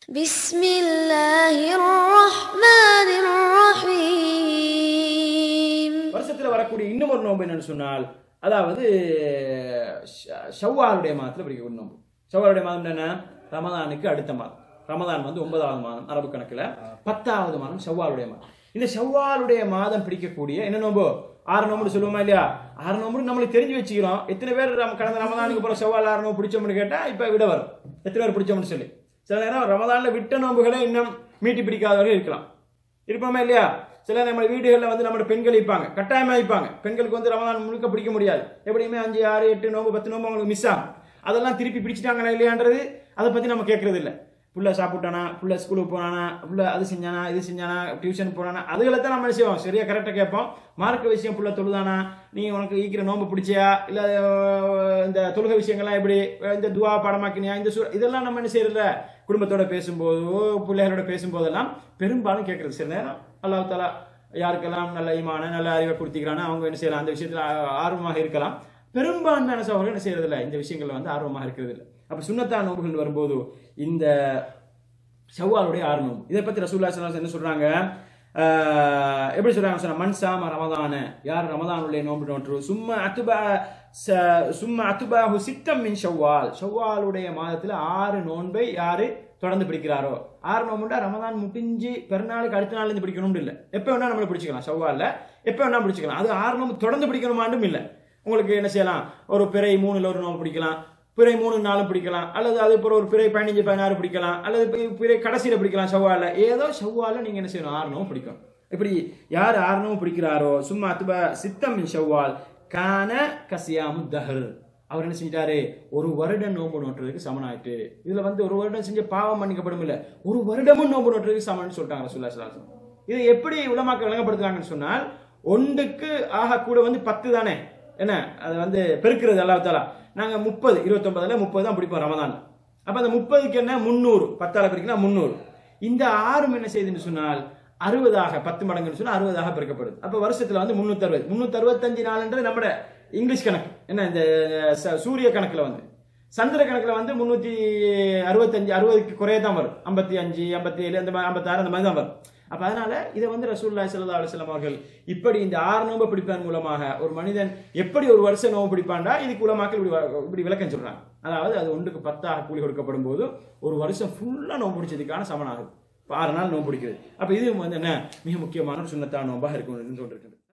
بسم الله الرحمن الرحيم வருஷத்துல வரக்கூடிய இன்னும் ஒரு நோன்பு என்னன்னு சொன்னால் அதாவது ஷ- ஷவ்வாலுடைய மாதத்துல பிடிக்கக்கூடிய நோன்பு ஷவ்வாலுடைய மாதம் என்ன ரமதானுக்கு அடுத்த மாதம் ரமதான் வந்து ஒன்பதாவது மாதம் அரபு கணக்குல பத்தாவது மாதம் ஷவ்வாலுடைய மாதம் இந்த ஷவ்வாலுடைய மாதம் பிடிக்கக்கூடிய என்ன நோன்பு ஆறு நோம்பு சொல்லுவோமா இல்லையா ஆறு நோம்பு நம்மளுக்கு தெரிஞ்சு வச்சுக்கிறோம் எத்தனை பேர் நம்ம கடந்த ரமதானுக்கு போற செவ்வால் ஆறு நோம்பு பிடிச்சோம்னு கேட்டா இப்ப விட வரும் எத்தனை பேர் பிடிச்சோம்னு சொல்லி சில நேரம் ரமதான்ல விட்ட நோம்புகளை இன்னும் மீட்டி பிடிக்காதவர்கள் இருக்கலாம் இருப்போமா இல்லையா சில நம்ம வீடுகளில் வந்து நம்ம பெண்கள் இருப்பாங்க கட்டாயமா இருப்பாங்க பெண்களுக்கு வந்து ரமதான் முழுக்க பிடிக்க முடியாது எப்படியுமே அஞ்சு ஆறு எட்டு நோம்பு பத்து நோம்பு அவங்களுக்கு மிஸ் ஆகும் அதெல்லாம் திருப்பி பிடிச்சிட்டாங்களா இல்லையான்றது அதை பத்தி நம்ம கேட்கறது இல்லை புள்ள சாப்பிட்டானா புள்ள ஸ்கூலுக்கு போனானா புள்ள அது செஞ்சானா இது செஞ்சானா டியூஷன் போனானா அதுகளை தான் நம்ம என்ன செய்வோம் சரியா கரெக்டாக கேட்போம் மார்க்க விஷயம் புள்ள தொழுதானா நீ உனக்கு ஈக்கிற நோம்பு பிடிச்சியா இல்லை இந்த தொழுகை விஷயங்கள்லாம் எப்படி இந்த துவா பாடமாக்கினியா இந்த சூ இதெல்லாம் நம்ம என்ன செய்யறதில்ல குடும்பத்தோட பேசும்போதோ பிள்ளைகளோட பேசும்போதெல்லாம் பெரும்பாலும் கேட்கறது சில நேரம் அல்லாஹ் தாலா யாருக்கெல்லாம் நல்ல ஈமான நல்ல அறிவை கொடுத்திக்கிறானோ அவங்க என்ன செய்யலாம் அந்த விஷயத்துல ஆ- ஆர்வமாக இருக்கலாம் பெரும்பான்மையான சகோதரர்கள் என்ன செய்யறதில்ல இந்த விஷயங்கள்ல வந்து ஆர்வமாக இருக்கிறது இல்லை அப்ப சுண்ணத்தா நோம்புகள் வரும்போது இந்த ஷவ்வாலுடைய ஆறு நோம்பு இதை பத்தி ரசூல்லா ஸல்லல்லாஹு அலைஹி வஸல்லம் என்ன சொல்றாங்க ஆஹ், எப்படி சொல்றாங்க சொன்னா மன் சாம ரமதான யார் ரமதானுடைய நோன்பு நோற்று சும்மா அத்துபா ச- சும்மா அத்துபாஹு சித்தம் மின் ஷவ்வால் ஷவ்வாலுடைய மாதத்துல ஆறு நோன்பை யாரு தொடர்ந்து பிடிக்கிறாரோ ஆறு நோம்புண்டா ரமதான் முடிஞ்சு பெருநாளுக்கு அடுத்த நாள்ல இருந்து பிடிக்கணும்னு இல்லை எப்போ வேணா நம்மள பிடிச்சிக்கலாம் ஷவ்வால்ல எப்போ வேணா பிடிச்சிக்கலாம் அது ஆறு நோம்பு தொடர்ந்து பிடிக்கணுமாண்டும் இல்லை உங்களுக்கு என்ன செய்யலாம் ஒரு பிறை மூணுல ஒரு நோம்பு பிடிக்கலாம் பிறை மூணு நாளும் பிடிக்கலாம் அல்லது அது அப்புறம் ஒரு பிறை பதினஞ்சு பதினாறு பிடிக்கலாம் அல்லது பி- பிறை கடைசியில பிடிக்கலாம் செவ்வால ஏதோ செவ்வால நீங்க என்ன செய்யணும் ஆறு நோம்பு பிடிக்கணும் இப்படி யார் ஆறு நோம்பு பிடிக்கிறாரோ சும்மா அத்துப சித்தம் மின் செவ்வால் கான கசியாமு தஹர் அவர் என்ன செஞ்சிட்டாரு ஒரு வருடம் நோன்பு நோட்டுறதுக்கு சமனாயிட்டு இதுல வந்து ஒரு வருடம் செஞ்ச பாவம் மன்னிக்கப்படும் இல்ல ஒரு வருடமும் நோன்பு நோட்டுறதுக்கு சமன்னு சொல்லிட்டாங்க ரசூலுல்லாஹி ஸல்லல்லாஹு அலைஹி வஸல்லம். இது எப்படி உலமாக்க விளங்கப்படுத்துறாங்கன்னு சொன்னால் ஒன்றுக்கு ஆக கூட வந்து பத்து தானே என்ன அது வந்து பெருக்கிறது அல்லாஹ் தாலா நாங்க முப்பது இருபத்தொன்பதுல முப்பது தான் பிடிப்போம் ரமதான் அப்ப அந்த முப்பதுக்கு என்ன முந்நூறு பத்தால பிரிக்கலாம் முந்நூறு இந்த ஆறும் என்ன செய்யுதுன்னு சொன்னால் அறுபதாக பத்து மடங்குன்னு சொன்னா அறுபதாக பெருக்கப்படுது அப்ப வருஷத்துல வந்து முன்னூத்தி அறுபது முன்னூத்தி அறுபத்தஞ்சு நாள்ன்றது நம்ம இங்கிலீஷ் கணக்கு என்ன இந்த ச- சூரிய கணக்குல வந்து சந்திர கணக்குல வந்து முன்னூத்தி அறுபத்தஞ்சு அறுபதுக்கு குறைய தான் வரும் ஐம்பத்தி அஞ்சு ஐம்பத்தி ஏழு அந்த மாதிரி ஐம்பத்தாறு அந்த மாதிரி தான் வரும் அப்ப அதனால இதை வந்து ரசூலுல்லாஹி ஸல்லல்லாஹு அலைஹி வஸல்லம் அவர்கள் இப்படி இந்த ஆறு நோம்பு பிடிப்பதன் மூலமாக ஒரு மனிதன் எப்படி ஒரு வருஷம் நோம்பு பிடிப்பான்டா இதுக்கு உலமாக்கள் இப்படி வ- இப்படி விளக்கம் சொல்றாங்க அதாவது அது ஒன்றுக்கு பத்தாக கூலி கொடுக்கப்படும் போது ஒரு வருஷம் ஃபுல்லா நோம்பு பிடிச்சதுக்கான சமனாகுது இப்ப ஆறு நாள் நோம்பு பிடிக்குது அப்ப இது வந்து என்ன மிக முக்கியமான ஒரு சுண்ணத்தான நோம்பாக இருக்கும் என்று சொல்லிருக்கிறது